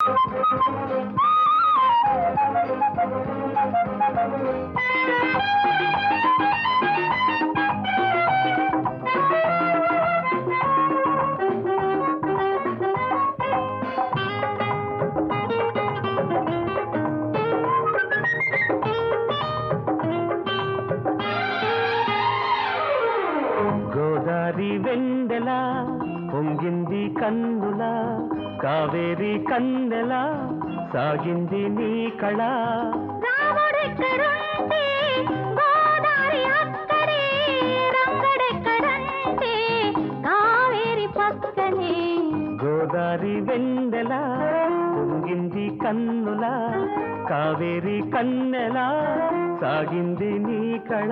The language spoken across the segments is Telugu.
గోదారి వెందెల పొంగింది కన్నుల కావేరి కన్నెల సాగింది నీ కళ రాముడెక్కడుంటే గోదారి అక్కడే రంగడెక్కడంటే కావేరి పక్కనే గోదారి వెందెల పొంగింది కన్నుల కావేరి కన్నెల సాగింది నీ కళ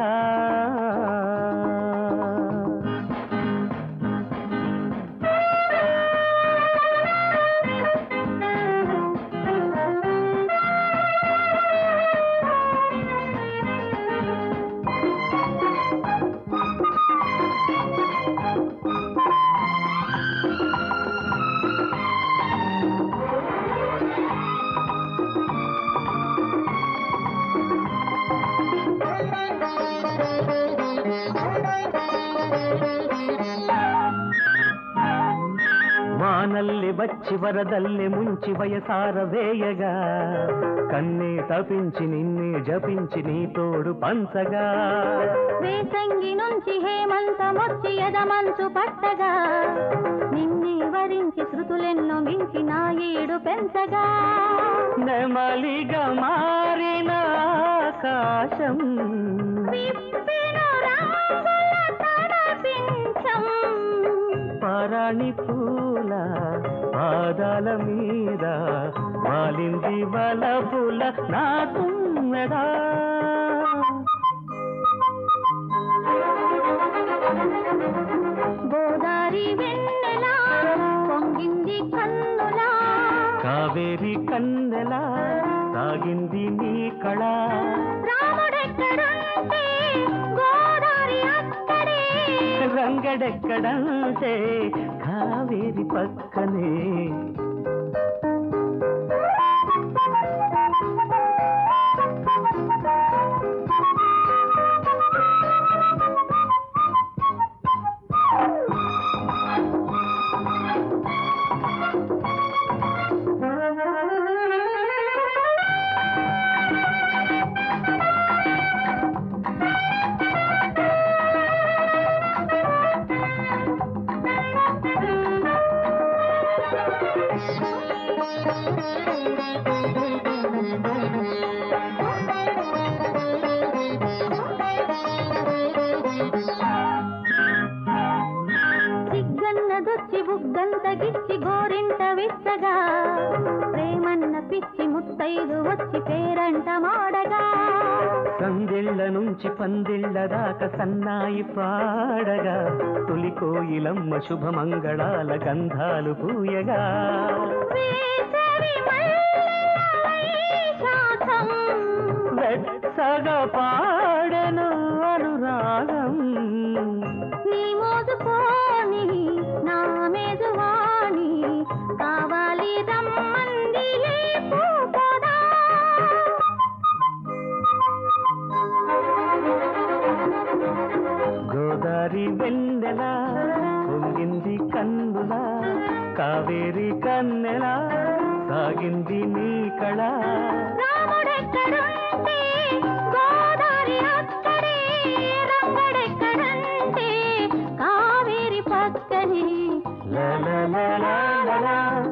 వానల్లి వచ్చి వరదల్లి ముంచి వయసార వేయగా కన్నే తపించి నిన్నే జపించి నీ తోడు పంచగా వేసంగి నుంచి హేమంతమొచ్చి ఎదమంచు పట్టగా నిన్నే వరించి శృతులెన్నో మించి నా ఏడు పెంచగా నెమలిగా మారిన ఆకాశం విప్పిన రంగుల తలపించం పరాణి పూల పాదాల మీద వాలింది వలపుల నా తుమ్మెదా గోదారి వెన్నెల పొంగింది కన్నులా కావేరి కన్నెల సాగింది నీ కళ రాముడెక్కడంటే గోదారి అక్కడే రంగడెక్కడంటే కావేరి పక్కనే సిగ్గన్నదొచ్చి బుగ్గంత గిచ్చి గోరింట విచ్చగా ప్రేమన్న పిచ్చి ముత్తైదు వచ్చి పేరంట మాడగా సందిళ్ళ నుంచి పందిళ్ళ దాకా సన్నాయి పాడగా తొలి కోయిలమ్మ శుభమంగళాల గంధాలు పూయగా వేసవి మల్లెల వైశాఖం వెచ్చగా పాడెను అనురాగం నీ మోదుకోని నా మేజువాణి కావాలి రమ్మంది ఈ పూపొదా. గోదారి వెన్నెల పొంగింది కన్నుల కావేరి కన్నెల సాగింది నీ కళ రాముడెక్కడుంటే గోదారి అక్కడే రంగడెక్కడంటే కావేరి పక్కనే లా లా లా లా లా లా.